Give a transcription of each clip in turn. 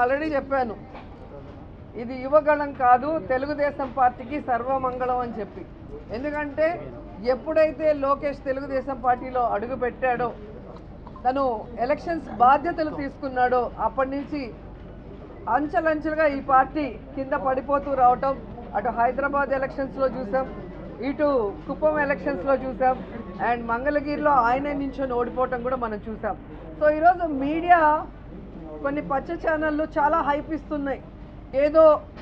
already చెప్పాను ఇది యువగళం కాదు తెలుగుదేశం పార్టీకి సర్వమంగళం అని చెప్పి ఎందుకంటే ఎప్పుడైతే లోకేష్ తెలుగుదేశం పార్టీలో అడుగు పెట్టాడో తను ఎలక్షన్స్ బాధ్యతలు తీసుకున్నాడో అప్పటి నుంచి అంచెలంచెలుగా ఈ పార్టీ కింద పడిపోతూ రావటం అటు హైదరాబాద్ ఎలక్షన్స్లో చూసాం ఇటు కుప్పం ఎలక్షన్స్లో చూసాం అండ్ మంగళగిరిలో ఆయనే నించొని ఓడిపోవటం కూడా మనం చూసాం సో ఈరోజు మీడియా కొన్ని పచ్చ ఛానళ్ళు చాలా హైప్ ఇస్తున్నాయి ఏదో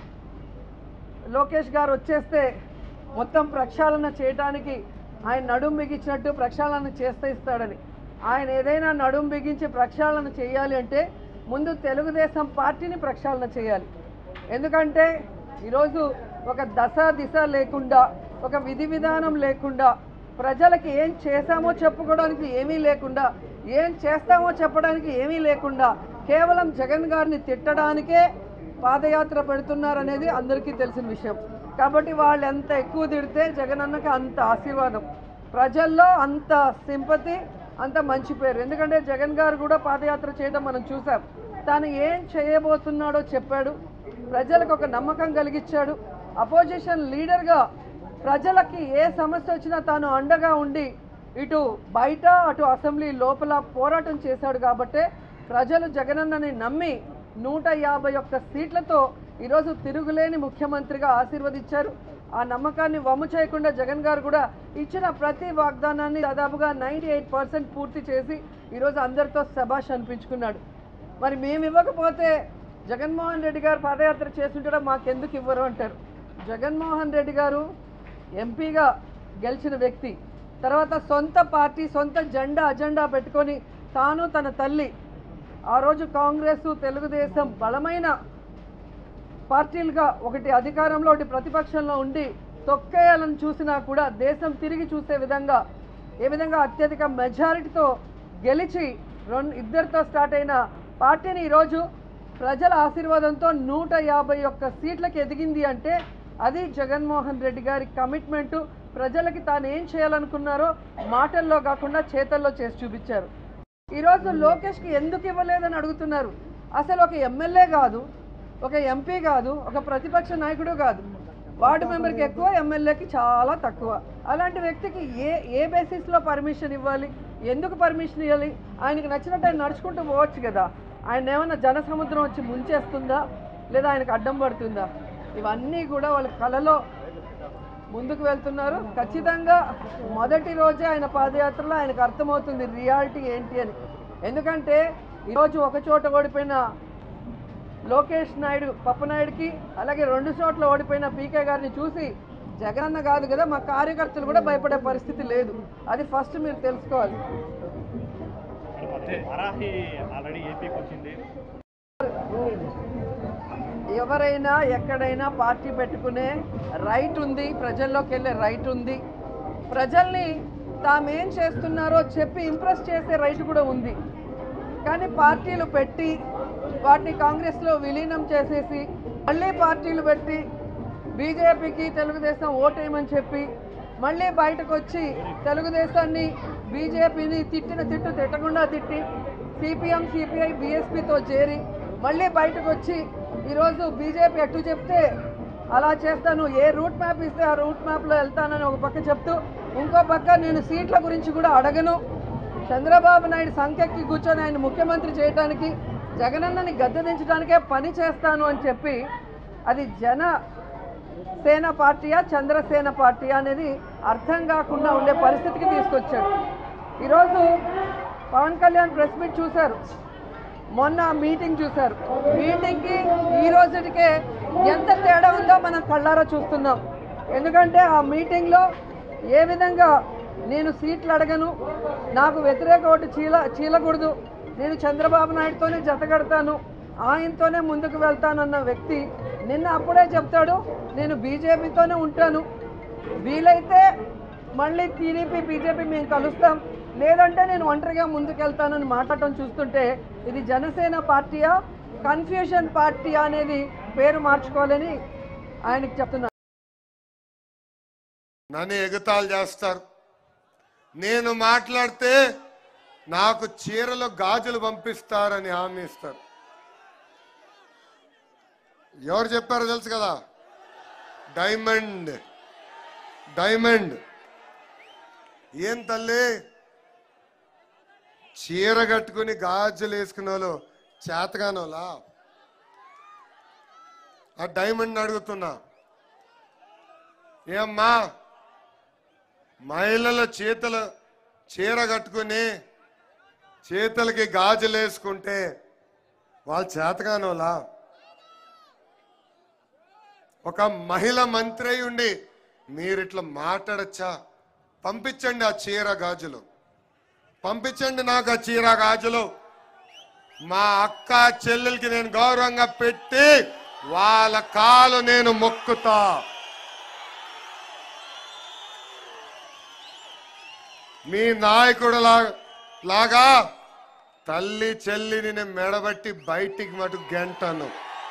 లోకేష్ గారు వచ్చేస్తే మొత్తం ప్రక్షాళన చేయడానికి ఆయన నడుం బిగించినట్టు ప్రక్షాళన చేస్తే ఇస్తాడని ఆయన ఏదైనా నడుం బిగించి ప్రక్షాళన చేయాలి అంటే ముందు తెలుగుదేశం పార్టీని ప్రక్షాళన చేయాలి ఎందుకంటే ఈరోజు ఒక దశ దిశ లేకుండా ఒక విధి విధానం లేకుండా ప్రజలకి ఏం చేశామో చెప్పుకోవడానికి ఏమీ లేకుండా ఏం చేస్తామో చెప్పడానికి ఏమీ లేకుండా కేవలం జగన్ గారిని తిట్టడానికే పాదయాత్ర పెడుతున్నారనేది అందరికీ తెలిసిన విషయం కాబట్టి వాళ్ళు ఎంత ఎక్కువ తిడితే జగన్ అన్నకి అంత ఆశీర్వాదం ప్రజల్లో అంత సింపతి అంత మంచి పేరు ఎందుకంటే జగన్ గారు కూడా పాదయాత్ర చేయడం మనం చూసాం తాను ఏం చేయబోతున్నాడో చెప్పాడు ప్రజలకు ఒక నమ్మకం కలిగించాడు అపోజిషన్ లీడర్గా ప్రజలకి ఏ సమస్య వచ్చినా తాను అండగా ఉండి ఇటు బయట అటు అసెంబ్లీ లోపల పోరాటం చేశాడు కాబట్టే ప్రజలు జగనన్నని నమ్మి నూట యాభై ఒక్క సీట్లతో ఈరోజు తిరుగులేని ముఖ్యమంత్రిగా ఆశీర్వదించారు ఆ నమ్మకాన్ని వమ్ము చేయకుండా జగన్ గారు కూడా ఇచ్చిన ప్రతి వాగ్దానాన్ని దాదాపుగా నైంటీ ఎయిట్ పర్సెంట్ పూర్తి చేసి ఈరోజు అందరితో శబాష్ అనిపించుకున్నాడు మరి మేము ఇవ్వకపోతే జగన్మోహన్ రెడ్డి గారు పాదయాత్ర చేస్తుంటే మాకెందుకు ఇవ్వరు అంటారు జగన్మోహన్ రెడ్డి గారు ఎంపీగా గెలిచిన వ్యక్తి తర్వాత సొంత పార్టీ సొంత జెండా అజెండా పెట్టుకొని తాను తన తల్లి ఆ రోజు కాంగ్రెస్ తెలుగుదేశం బలమైన పార్టీలుగా ఒకటి అధికారంలో ఒకటి ప్రతిపక్షంలో ఉండి తొక్కేయాలని చూసినా కూడా దేశం తిరిగి చూసే విధంగా ఏ విధంగా అత్యధిక మెజారిటీతో గెలిచి రెండు ఇద్దరితో స్టార్ట్ అయిన పార్టీని ఈరోజు ప్రజల ఆశీర్వాదంతో నూట యాభై ఒక్క సీట్లకు ఎదిగింది అంటే అది జగన్మోహన్ రెడ్డి గారి కమిట్మెంటు ప్రజలకి తాను ఏం చేయాలనుకున్నారో మాటల్లో కాకుండా చేతల్లో చేసి చూపించారు ఈరోజు లోకేష్కి ఎందుకు ఇవ్వలేదని అడుగుతున్నారు అసలు ఒక ఎమ్మెల్యే కాదు ఒక ఎంపీ కాదు ఒక ప్రతిపక్ష నాయకుడు కాదు వార్డు మెంబర్కి ఎక్కువ ఎమ్మెల్యేకి చాలా తక్కువ అలాంటి వ్యక్తికి ఏ ఏ బేసిస్లో పర్మిషన్ ఇవ్వాలి ఎందుకు పర్మిషన్ ఇవ్వాలి ఆయనకి నచ్చినట్టు ఆయన నడుచుకుంటూ పోవచ్చు కదా ఆయన ఏమైనా జనసముద్రం వచ్చి ముంచేస్తుందా లేదా ఆయనకు అడ్డం పడుతుందా ఇవన్నీ కూడా వాళ్ళ కళలో ముందుకు వెళ్తున్నారు ఖచ్చితంగా మొదటి రోజే ఆయన పాదయాత్రలో ఆయనకు అర్థమవుతుంది రియాలిటీ ఏంటి అని ఎందుకంటే ఈరోజు ఒక చోట ఓడిపోయిన లోకేష్ నాయుడు పప్పనాయుడికి అలాగే రెండు చోట్ల ఓడిపోయిన పీకే గారిని చూసి జగనన్న కాదు కదా మా కార్యకర్తలు కూడా భయపడే పరిస్థితి లేదు అది ఫస్ట్ మీరు తెలుసుకోవాలి అంటే వరాహి ఆల్రెడీ ఏపీకి వచ్చింది ఎవరైనా ఎక్కడైనా పార్టీ పెట్టుకునే రైట్ ఉంది ప్రజల్లోకి వెళ్ళే రైట్ ఉంది ప్రజల్ని తామేం చేస్తున్నారో చెప్పి ఇంప్రెస్ చేసే రైట్ కూడా ఉంది కానీ పార్టీలు పెట్టి వాటిని కాంగ్రెస్లో విలీనం చేసేసి మళ్ళీ పార్టీలు పెట్టి బీజేపీకి తెలుగుదేశం ఓటేయమని చెప్పి మళ్ళీ బయటకు వచ్చి తెలుగుదేశాన్ని బీజేపీని తిట్టిన తిట్టు తిట్టకుండా తిట్టి సిపిఎం సిపిఐ బీఎస్పీతో చేరి మళ్ళీ బయటకు వచ్చి ఈరోజు బీజేపీ ఎటు చెప్తే అలా చేస్తాను ఏ రూట్ మ్యాప్ ఇస్తే ఆ రూట్ మ్యాప్లో వెళ్తానని ఒక పక్క చెప్తూ ఇంకో పక్క నేను సీట్ల గురించి కూడా అడగను చంద్రబాబు నాయుడు సంఖ్యకి కూర్చొని ఆయన ముఖ్యమంత్రి చేయడానికి జగనన్నని గద్దెదించడానికే పని చేస్తాను అని చెప్పి అది జన సేన పార్టీయా చంద్రసేన పార్టీ అనేది అర్థం కాకుండా ఉండే పరిస్థితికి తీసుకొచ్చాడు ఈరోజు పవన్ కళ్యాణ్ ప్రెస్ మీట్ చూశారు మొన్న మీటింగ్ చూశారు మీటింగ్కి ఈ రోజుటికే ఎంత తేడా ఉందో మనం కళ్ళారా చూస్తున్నాం ఎందుకంటే ఆ మీటింగ్లో ఏ విధంగా నేను సీట్లు అడగను నాకు వ్యతిరేక ఓటు చీల చీలకూడదు నేను చంద్రబాబు నాయుడుతోనే జతగడతాను ఆయనతోనే ముందుకు వెళ్తానన్న వ్యక్తి నిన్న అప్పుడే చెప్తాడు నేను బీజేపీతోనే ఉంటాను వీలైతే మళ్ళీ టీడీపీ బీజేపీ మేము కలుస్తాం లేదంటే నేను ఒంటరిగా ముందుకెళ్తానని మాట్లాడటం చూస్తుంటే ఇది జనసేన పార్టీయా కన్ఫ్యూషన్ పార్టీ అనేది పేరు మార్చుకోవాలని ఆయనకి చెప్తున్నారు నన్ను ఎగతాళి చేస్తారు నేను మాట్లాడితే నాకు చీరలో గాజులు పంపిస్తారని హామీ ఇస్తారు ఎవరు చెప్పారో తెలుసు కదా డైమండ్ డైమండ్ ఏం తల్లి చీర కట్టుకుని గాజులు వేసుకున్న వాళ్ళు చేతగానోలా ఆ డైమండ్ అడుగుతున్నా ఏమ్మా మహిళల చేతులు చీర కట్టుకుని చేతులకి గాజులు వేసుకుంటే వాళ్ళు చేతగానోలా ఒక మహిళ మంత్రి అయి ఉండి మీరు ఇట్లా మాట్లాడచ్చా పంపించండి ఆ చీర గాజులు పంపించండి నాకు ఆ చీర గాజులు మా అక్క చెల్లెలకి నేను గౌరవంగా పెట్టి వాళ్ళ కాలు నేను మొక్కుతా మీ నాయకుడు లా- లాగా తల్లి చెల్లిని నేను మెడబట్టి బయటికి మటు గంటను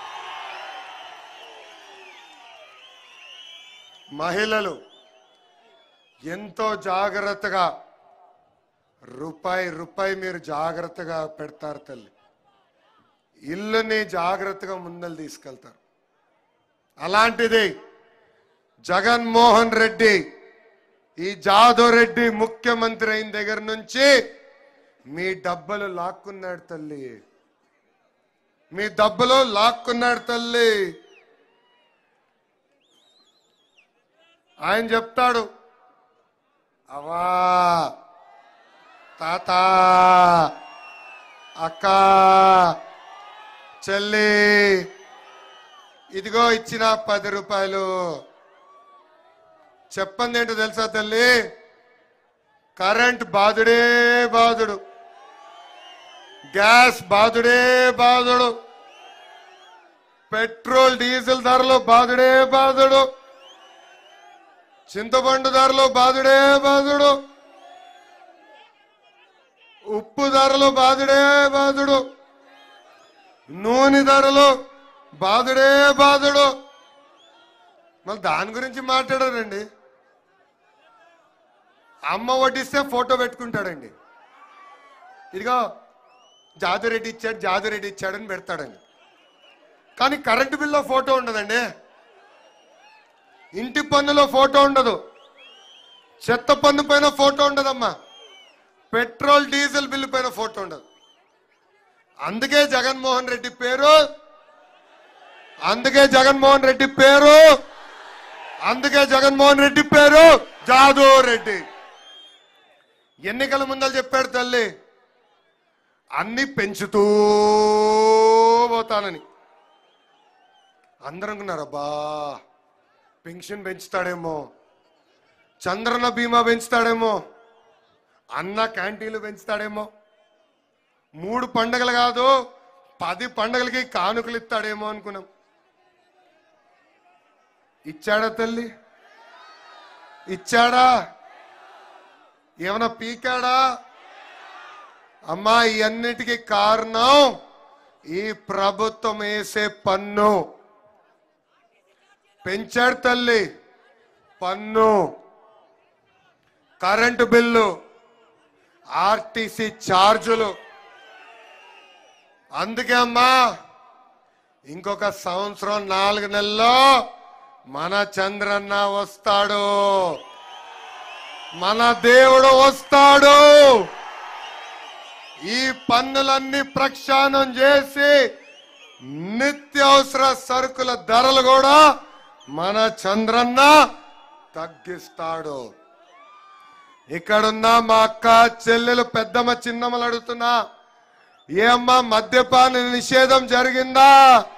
మహిళలు ఎంతో జాగ్రత్తగా రూపాయి రూపాయి మీరు జాగ్రత్తగా పెడతారు తల్లి ఇల్లుని జాగ్రత్తగా ముందలు తీసుకెళ్తారు అలాంటిది జగన్మోహన్ రెడ్డి ఈ జాదవ్ రెడ్డి ముఖ్యమంత్రి అయిన దగ్గర నుంచి మీ డబ్బులు లాక్కున్నాడు తల్లి మీ డబ్బులు లాక్కున్నాడు తల్లి ఆయన చెప్తాడు అవా తాత అక్క చెల్లి ఇదిగో ఇచ్చిన పది రూపాయలు చెప్పండి ఏంటో తెలుసా తల్లి కరెంట్ బాధుడే బాధుడు గ్యాస్ బాధుడే బాధుడు పెట్రోల్ డీజిల్ ధరలు బాధుడే బాధుడు చింతపండు ధరలు బాధుడే బాధుడు ఉప్పు ధరలు బాధుడే బాధుడు నూనె ధరలు బాధుడే బాధుడు మళ్ళీ దాని గురించి మాట్లాడారండి అమ్మ వడ్డిస్తే ఫోటో పెట్టుకుంటాడండి ఇదిగో జాదురెడ్డి ఇచ్చాడు జాదురెడ్డి ఇచ్చాడని పెడతాడండి కానీ కరెంటు బిల్లో ఫోటో ఉండదండి ఇంటి పన్నులో ఫోటో ఉండదు చెత్త పన్ను పైన ఫోటో ఉండదమ్మా పెట్రోల్ డీజిల్ బిల్లు పైన ఫోటో ఉండదు అందుకే జగన్మోహన్ రెడ్డి పేరు అందుకే జగన్మోహన్ రెడ్డి పేరు అందుకే జగన్మోహన్ రెడ్డి పేరు జాదో రెడ్డి ఎన్నికల ముందర చెప్పాడు తల్లి అన్ని పెంచుతూ పోతానని అందరూ అనుకున్నారు అబ్బా పెన్షన్ పెంచుతాడేమో చంద్రన బీమా పెంచుతాడేమో అన్న క్యాంటీన్లు పెంచుతాడేమో మూడు పండగలు కాదు పది పండగలకి కానుకలు ఇస్తాడేమో అనుకున్నాం ఇచ్చాడా తల్లి ఇచ్చాడా ఏమైనా పీకాడా అమ్మా ఇవన్నిటికీ కారణం ఈ ప్రభుత్వం వేసే పన్ను పెంచాడు తల్లి పన్ను కరెంటు బిల్లు ఆర్టీసీ ఛార్జులు అందుకే అమ్మా ఇంకొక సంవత్సరం నాలుగు నెలల్లో మన చంద్రన్న వస్తాడు మన దేవుడు వస్తాడు ఈ పన్నులన్నీ ప్రక్షాళన చేసి నిత్యావసర సరుకుల ధరలు కూడా మన చంద్రన్న తగ్గిస్తాడు ఇక్కడున్న మా అక్క చెల్లెలు పెద్దమ్మ చిన్నమ్మలు అడుగుతున్నా ఏమ్మా మద్యపాన నిషేధం జరిగిందా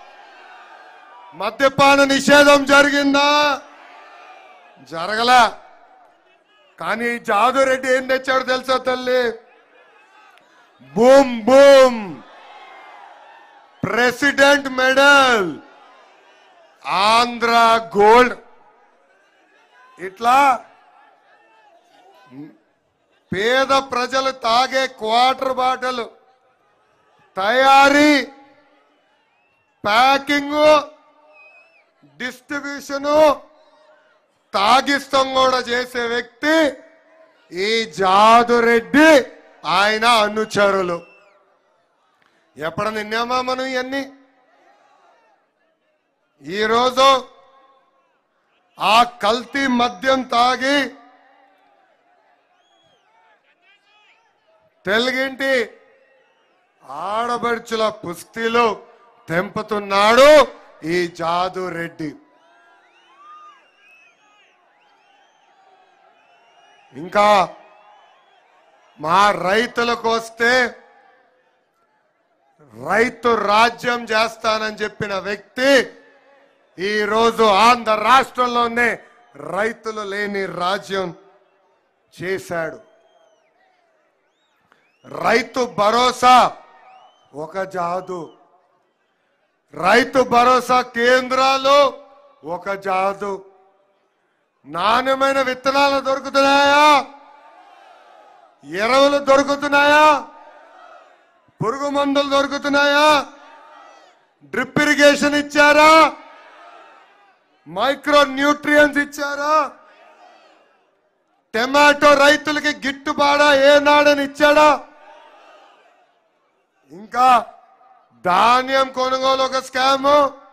మద్యపాన నిషేధం జరిగిందా జరగలా కానీ జాదురెడ్డి ఏం తెచ్చాడు తెలుసా తల్లి boom boom president medal Andhra gold ఇట్లా పేద ప్రజలు తాగే క్వార్టర్ బాటిల్ తయారీ ప్యాకింగ్ డిస్ట్రిబ్యూషను తాగిస్తం కూడా చేసే వ్యక్తి ఈ జాదురెడ్డి ఆయన అనుచరులు ఎప్పుడు నిన్నామా మనం ఇవన్నీ ఈరోజు ఆ కల్తీ మద్యం తాగి తెలుగింటి ఆడబడుచుల పుస్తీలు తెంపుతున్నాడు ఈ జాదు రెడ్డి ఇంకా మా రైతులకు వస్తే రైతు రాజ్యం చేస్తానని చెప్పిన వ్యక్తి ఈ రోజు ఆంధ్ర రాష్ట్రంలోనే రైతులు లేని రాజ్యం చేశాడు రైతు భరోసా ఒక జాదు రైతు భరోసా కేంద్రాలు ఒక జాదు నాణ్యమైన విత్తనాలు దొరుకుతున్నాయా ఎరువులు దొరుకుతున్నాయా పురుగు మందులు దొరుకుతున్నాయా డ్రిప్ ఇరిగేషన్ ఇచ్చారా మైక్రో న్యూట్రియన్స్ ఇచ్చారా టమాటో రైతులకి గిట్టుబాడా ఏనాడని ఇచ్చాడా ఇంకా ధాన్యం కొనుగోలు ఒక స్కాము